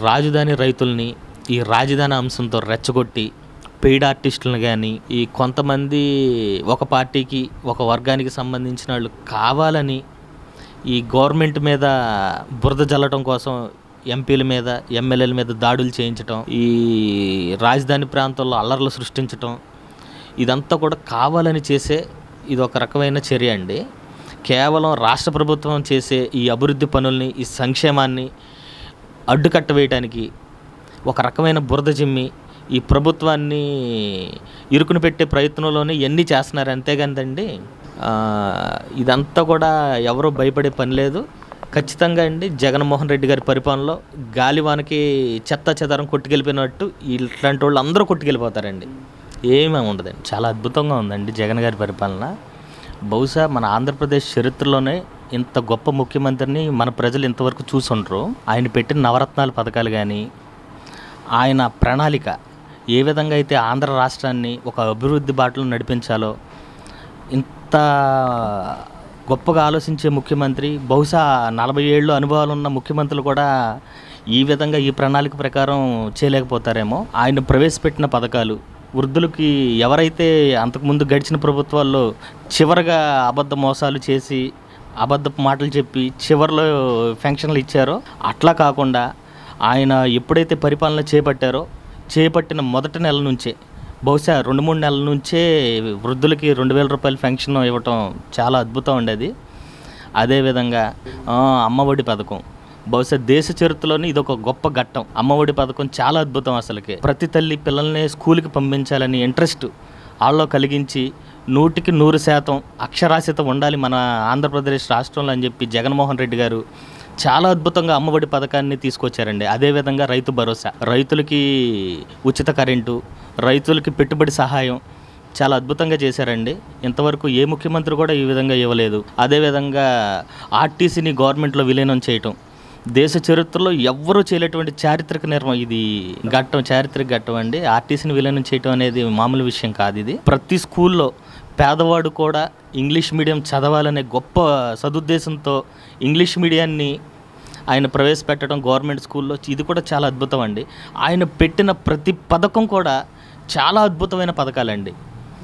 రాజధాని రైతుల్ని ఈ రాజధాని అంశంతో రెచ్చగొట్టి పెయిడ్ ఆర్టిస్టులను కానీ ఈ కొంతమంది ఒక పార్టీకి ఒక వర్గానికి సంబంధించిన వాళ్ళు కావాలని ఈ గవర్నమెంట్ మీద బురద జల్లటం కోసం ఎంపీల మీద ఎమ్మెల్యేల మీద దాడులు చేయించటం ఈ రాజధాని ప్రాంతంలో అల్లర్లు సృష్టించటం ఇదంతా కూడా కావాలని చేసే ఇది ఒక రకమైన చర్య అండి కేవలం రాష్ట్ర ప్రభుత్వం చేసే ఈ అభివృద్ధి పనుల్ని ఈ సంక్షేమాన్ని అడ్డుకట్ట వేయటానికి ఒక రకమైన బురద జిమ్మి ఈ ప్రభుత్వాన్ని ఇరుకుని పెట్టే ప్రయత్నంలోనే ఎన్ని చేస్తున్నారు అంతేగానిదండి ఆ, ఇదంతా కూడా ఎవరు భయపడే పని లేదు ఖచ్చితంగా అండి జగన్మోహన్ రెడ్డి గారి పరిపాలనలో గాలివానకి చెత్త చెదారం కొట్టుకెళ్ళిపోయినట్టు ఇట్లాంటి వాళ్ళు అందరూ కొట్టుకెళ్ళిపోతారండి ఏమీ ఉండదండి చాలా అద్భుతంగా ఉందండి జగన్ గారి పరిపాలన బహుశా మన ఆంధ్రప్రదేశ్ చరిత్రలోనే ఇంత గొప్ప ముఖ్యమంత్రిని మన ప్రజలు ఇంతవరకు చూసుండ్రు ఆయన పెట్టిన నవరత్నాల పథకాలు కానీ ఆయన ప్రణాళిక ఏ విధంగా అయితే ఆంధ్ర రాష్ట్రాన్ని ఒక అభివృద్ధి బాటలో నడిపించాలో ఇంత గొప్పగా ఆలోచించే ముఖ్యమంత్రి బహుశా నలభై ఏళ్ళు అనుభవాలు ఉన్న ముఖ్యమంత్రులు కూడా ఈ విధంగా ఈ ప్రణాళిక ప్రకారం చేయలేకపోతారేమో ఆయన ప్రవేశపెట్టిన పథకాలు వృద్ధులకి ఎవరైతే అంతకుముందు గడిచిన ప్రభుత్వాల్లో చివరగా అబద్ధ మోసాలు చేసి అబద్ధపు మాటలు చెప్పి చివరిలో పెన్షన్లు ఇచ్చారో అట్లా కాకుండా ఆయన ఎప్పుడైతే పరిపాలన చేపట్టారో చేపట్టిన మొదటి నెల నుంచే బహుశా రెండు మూడు నెలల నుంచే వృద్ధులకి రెండు వేల రూపాయల పెన్షన్ ఇవ్వటం చాలా అద్భుతం ఉండేది అదేవిధంగా ఆ, అమ్మఒడి పథకం బహుశా దేశ చరిత్రలోనే ఇది ఒక గొప్ప ఘట్టం అమ్మఒడి పథకం చాలా అద్భుతం అసలుకి ప్రతి తల్లి పిల్లల్ని స్కూల్కి పంపించాలని ఇంట్రెస్ట్ వాళ్ళలో కలిగించి నూటికి నూరు శాతం అక్షరాస్యత ఉండాలి మన ఆంధ్రప్రదేశ్ రాష్ట్రంలో అని చెప్పి జగన్మోహన్ రెడ్డి గారు చాలా అద్భుతంగా అమ్మఒడి పథకాన్ని తీసుకొచ్చారండి అదేవిధంగా రైతు భరోసా రైతులకి ఉచిత కరెంటు రైతులకి పెట్టుబడి సహాయం చాలా అద్భుతంగా చేశారండి ఇంతవరకు ఏ ముఖ్యమంత్రి కూడా ఈ విధంగా ఇవ్వలేదు అదేవిధంగా ఆర్టీసీని గవర్నమెంట్లో విలీనం చేయటం దేశ చరిత్రలో ఎవ్వరూ చేయలేటువంటి చారిత్రక నిర్మం ఇది ఘట్టం చారిత్రక ఘట్టం అండి ఆర్టీసీని విలీనం చేయటం అనేది మామూలు విషయం కాదు ఇది ప్రతి స్కూల్లో పేదవాడు కూడా ఇంగ్లీష్ మీడియం చదవాలనే గొప్ప సదుద్దేశంతో ఇంగ్లీష్ మీడియాన్ని ఆయన ప్రవేశపెట్టడం గవర్నమెంట్ స్కూల్లో ఇది కూడా చాలా అద్భుతం అండి ఆయన పెట్టిన ప్రతి పథకం కూడా చాలా అద్భుతమైన పథకాలండి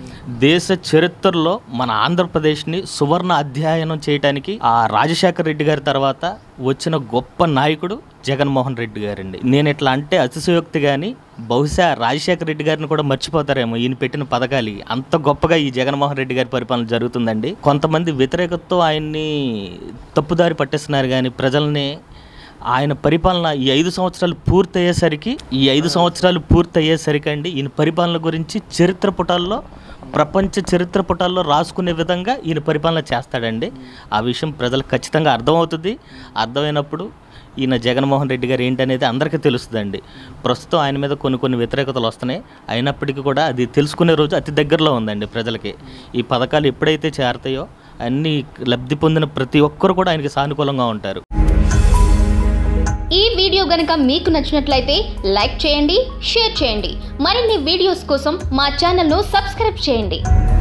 దేశ చరిత్రలో మన ఆంధ్రప్రదేశ్ని సువర్ణ అధ్యయనం చేయడానికి ఆ రాజశేఖర రెడ్డి గారి తర్వాత వచ్చిన గొప్ప నాయకుడు జగన్మోహన్ రెడ్డి గారండి నేను ఇట్లా అంటే అతిశయోక్తి కానీ బహుశా రాజశేఖర రెడ్డి గారిని కూడా మర్చిపోతారేమో ఈయన పెట్టిన పథకాలు అంత గొప్పగా ఈ జగన్మోహన్ రెడ్డి గారి పరిపాలన జరుగుతుందండి కొంతమంది వ్యతిరేకతతో ఆయన్ని తప్పుదారి పట్టిస్తున్నారు కానీ ప్రజల్ని ఆయన పరిపాలన ఈ ఐదు సంవత్సరాలు పూర్తయ్యేసరికి ఈ ఐదు సంవత్సరాలు పూర్తయ్యేసరికి అండి ఈయన పరిపాలన గురించి చరిత్ర పుటాల్లో ప్రపంచ చరిత్ర పుటాల్లో రాసుకునే విధంగా ఈయన పరిపాలన చేస్తాడండి ఆ విషయం ప్రజలకు ఖచ్చితంగా అర్థమవుతుంది అర్థమైనప్పుడు ఈయన జగన్మోహన్ రెడ్డి గారు ఏంటనేది అందరికీ తెలుస్తుందండి ప్రస్తుతం ఆయన మీద కొన్ని కొన్ని వ్యతిరేకతలు వస్తున్నాయి అయినప్పటికీ కూడా అది తెలుసుకునే రోజు అతి దగ్గరలో ఉందండి ప్రజలకి ఈ పథకాలు ఎప్పుడైతే చేరతాయో అన్ని లబ్ధి పొందిన ప్రతి ఒక్కరు కూడా ఆయనకి సానుకూలంగా ఉంటారు ఈ వీడియో గనుక మీకు నచ్చినట్లయితే లైక్ చేయండి షేర్ చేయండి మరిన్ని వీడియోస్ కోసం మా ఛానల్ను సబ్స్క్రైబ్ చేయండి